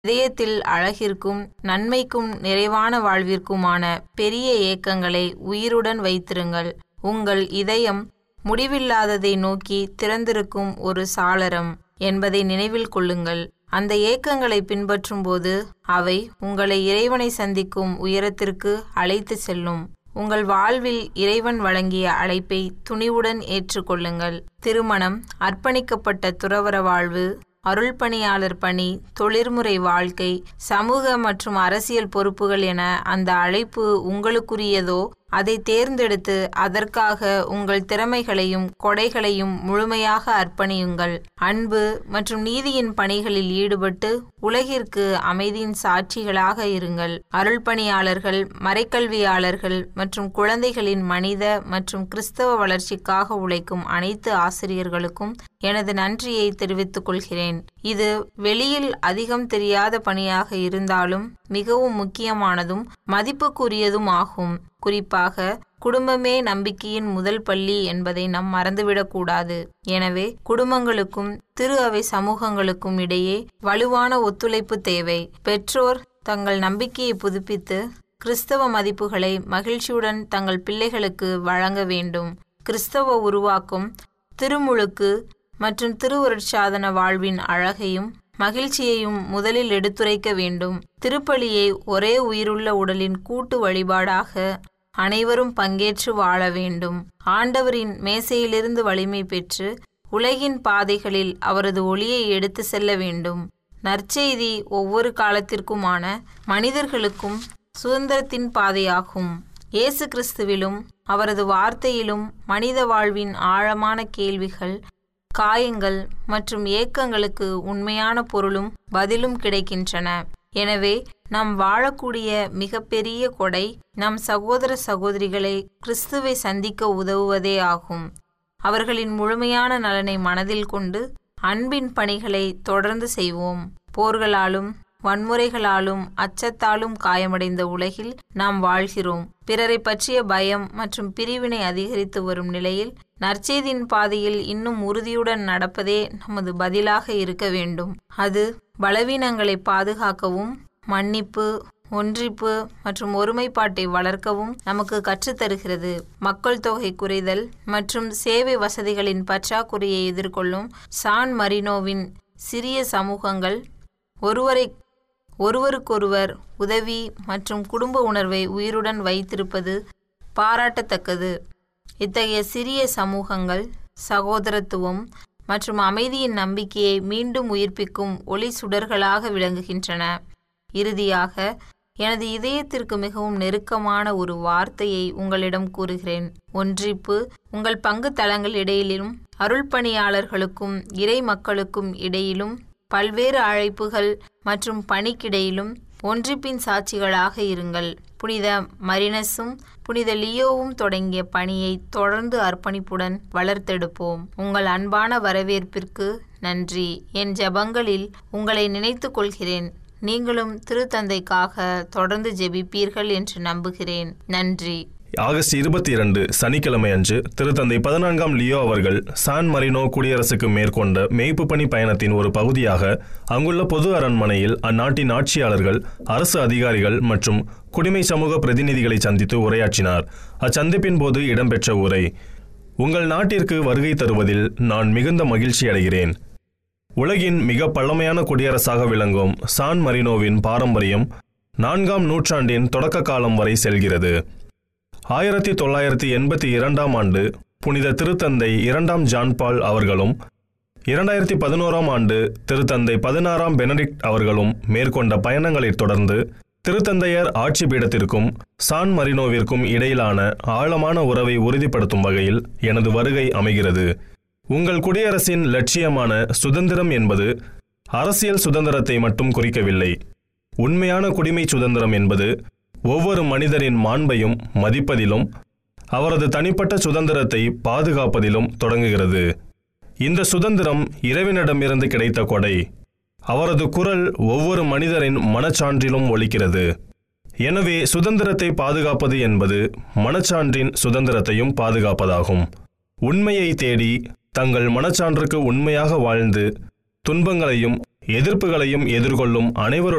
இதயத்தில் அழகிற்கும் நன்மைக்கும் நிறைவான வாழ்விற்குமான பெரிய ஏக்கங்களை உயிருடன் வைத்திருங்கள் உங்கள் இதயம் முடிவில்லாததை நோக்கி திறந்திருக்கும் ஒரு சாளரம் என்பதை நினைவில் கொள்ளுங்கள் அந்த ஏக்கங்களை பின்பற்றும்போது அவை உங்களை இறைவனை சந்திக்கும் உயரத்திற்கு அழைத்து செல்லும் உங்கள் வாழ்வில் இறைவன் வழங்கிய அழைப்பை துணிவுடன் ஏற்றுக்கொள்ளுங்கள் திருமணம் அர்ப்பணிக்கப்பட்ட துறவற வாழ்வு அருள்பணியாளர் பணி தொழிற்முறை வாழ்க்கை சமூக மற்றும் அரசியல் பொறுப்புகள் என அந்த அழைப்பு உங்களுக்குரியதோ அதை தேர்ந்தெடுத்து அதற்காக உங்கள் திறமைகளையும் கொடைகளையும் முழுமையாக அர்ப்பணியுங்கள் அன்பு மற்றும் நீதியின் பணிகளில் ஈடுபட்டு உலகிற்கு அமைதியின் சாட்சிகளாக இருங்கள் அருள்பணியாளர்கள் மறைக்கல்வியாளர்கள் மற்றும் குழந்தைகளின் மனித மற்றும் கிறிஸ்தவ வளர்ச்சிக்காக உழைக்கும் அனைத்து ஆசிரியர்களுக்கும் எனது நன்றியை தெரிவித்துக் கொள்கிறேன் இது வெளியில் அதிகம் தெரியாத பணியாக இருந்தாலும் மிகவும் முக்கியமானதும் மதிப்புக்குரியதும் ஆகும் குறிப்பாக குடும்பமே நம்பிக்கையின் முதல் பள்ளி என்பதை நாம் மறந்துவிடக்கூடாது எனவே குடும்பங்களுக்கும் திரு அவை சமூகங்களுக்கும் இடையே வலுவான ஒத்துழைப்பு தேவை பெற்றோர் தங்கள் நம்பிக்கையை புதுப்பித்து கிறிஸ்தவ மதிப்புகளை மகிழ்ச்சியுடன் தங்கள் பிள்ளைகளுக்கு வழங்க வேண்டும் கிறிஸ்தவ உருவாக்கும் திருமுழுக்கு மற்றும் திருவருட்சாதன வாழ்வின் அழகையும் மகிழ்ச்சியையும் முதலில் எடுத்துரைக்க வேண்டும் திருப்பலியை ஒரே உயிருள்ள உடலின் கூட்டு வழிபாடாக அனைவரும் பங்கேற்று வாழ வேண்டும் ஆண்டவரின் மேசையிலிருந்து வலிமை பெற்று உலகின் பாதைகளில் அவரது ஒளியை எடுத்து செல்ல வேண்டும் நற்செய்தி ஒவ்வொரு காலத்திற்குமான மனிதர்களுக்கும் சுதந்திரத்தின் பாதையாகும் இயேசு கிறிஸ்துவிலும் அவரது வார்த்தையிலும் மனித வாழ்வின் ஆழமான கேள்விகள் காயங்கள் மற்றும் ஏக்கங்களுக்கு உண்மையான பொருளும் பதிலும் கிடைக்கின்றன எனவே நாம் வாழக்கூடிய மிகப்பெரிய கொடை நம் சகோதர சகோதரிகளை கிறிஸ்துவை சந்திக்க உதவுவதே ஆகும் அவர்களின் முழுமையான நலனை மனதில் கொண்டு அன்பின் பணிகளை தொடர்ந்து செய்வோம் போர்களாலும் வன்முறைகளாலும் அச்சத்தாலும் காயமடைந்த உலகில் நாம் வாழ்கிறோம் பிறரை பற்றிய பயம் மற்றும் பிரிவினை அதிகரித்து வரும் நிலையில் நற்செய்தியின் பாதையில் இன்னும் உறுதியுடன் நடப்பதே நமது பதிலாக இருக்க வேண்டும் அது பலவீனங்களை பாதுகாக்கவும் மன்னிப்பு ஒன்றிப்பு மற்றும் ஒருமைப்பாட்டை வளர்க்கவும் நமக்கு கற்றுத்தருகிறது மக்கள் தொகை குறைதல் மற்றும் சேவை வசதிகளின் பற்றாக்குறையை எதிர்கொள்ளும் சான் மரினோவின் சிறிய சமூகங்கள் ஒருவரை ஒருவருக்கொருவர் உதவி மற்றும் குடும்ப உணர்வை உயிருடன் வைத்திருப்பது பாராட்டத்தக்கது இத்தகைய சிறிய சமூகங்கள் சகோதரத்துவம் மற்றும் அமைதியின் நம்பிக்கையை மீண்டும் உயிர்ப்பிக்கும் ஒளி சுடர்களாக விளங்குகின்றன இறுதியாக எனது இதயத்திற்கு மிகவும் நெருக்கமான ஒரு வார்த்தையை உங்களிடம் கூறுகிறேன் ஒன்றிப்பு உங்கள் பங்கு தளங்கள் இடையிலும் அருள்பணியாளர்களுக்கும் இறை மக்களுக்கும் இடையிலும் பல்வேறு அழைப்புகள் மற்றும் பணிக்கிடையிலும் ஒன்றிப்பின் சாட்சிகளாக இருங்கள் புனித மரினஸும் புனித லியோவும் தொடங்கிய பணியை தொடர்ந்து அர்ப்பணிப்புடன் வளர்த்தெடுப்போம் உங்கள் அன்பான வரவேற்பிற்கு நன்றி என் ஜெபங்களில் உங்களை நினைத்துக் கொள்கிறேன் நீங்களும் திருத்தந்தைக்காக தொடர்ந்து ஜெபிப்பீர்கள் என்று நம்புகிறேன் நன்றி ஆகஸ்ட் இருபத்தி இரண்டு சனிக்கிழமை அன்று திருத்தந்தை பதினான்காம் லியோ அவர்கள் சான் மரினோ குடியரசுக்கு மேற்கொண்ட மேய்ப்பு பணி பயணத்தின் ஒரு பகுதியாக அங்குள்ள பொது அரண்மனையில் அந்நாட்டின் ஆட்சியாளர்கள் அரசு அதிகாரிகள் மற்றும் குடிமை சமூக பிரதிநிதிகளை சந்தித்து உரையாற்றினார் அச்சந்திப்பின் போது இடம்பெற்ற உரை உங்கள் நாட்டிற்கு வருகை தருவதில் நான் மிகுந்த மகிழ்ச்சி அடைகிறேன் உலகின் மிக பழமையான குடியரசாக விளங்கும் சான் மரினோவின் பாரம்பரியம் நான்காம் நூற்றாண்டின் தொடக்க காலம் வரை செல்கிறது ஆயிரத்தி தொள்ளாயிரத்தி எண்பத்தி இரண்டாம் ஆண்டு புனித திருத்தந்தை இரண்டாம் ஜான்பால் அவர்களும் இரண்டாயிரத்தி பதினோராம் ஆண்டு திருத்தந்தை பதினாறாம் பெனடிக்ட் அவர்களும் மேற்கொண்ட பயணங்களைத் தொடர்ந்து திருத்தந்தையர் ஆட்சி பீடத்திற்கும் சான் மரினோவிற்கும் இடையிலான ஆழமான உறவை உறுதிப்படுத்தும் வகையில் எனது வருகை அமைகிறது உங்கள் குடியரசின் லட்சியமான சுதந்திரம் என்பது அரசியல் சுதந்திரத்தை மட்டும் குறிக்கவில்லை உண்மையான குடிமை சுதந்திரம் என்பது ஒவ்வொரு மனிதரின் மாண்பையும் மதிப்பதிலும் அவரது தனிப்பட்ட சுதந்திரத்தை பாதுகாப்பதிலும் தொடங்குகிறது இந்த சுதந்திரம் இறைவனிடமிருந்து கிடைத்த கொடை அவரது குரல் ஒவ்வொரு மனிதரின் மனச்சான்றிலும் ஒலிக்கிறது எனவே சுதந்திரத்தை பாதுகாப்பது என்பது மனச்சான்றின் சுதந்திரத்தையும் பாதுகாப்பதாகும் உண்மையை தேடி தங்கள் மனச்சான்றுக்கு உண்மையாக வாழ்ந்து துன்பங்களையும் எதிர்ப்புகளையும் எதிர்கொள்ளும் அனைவருடைய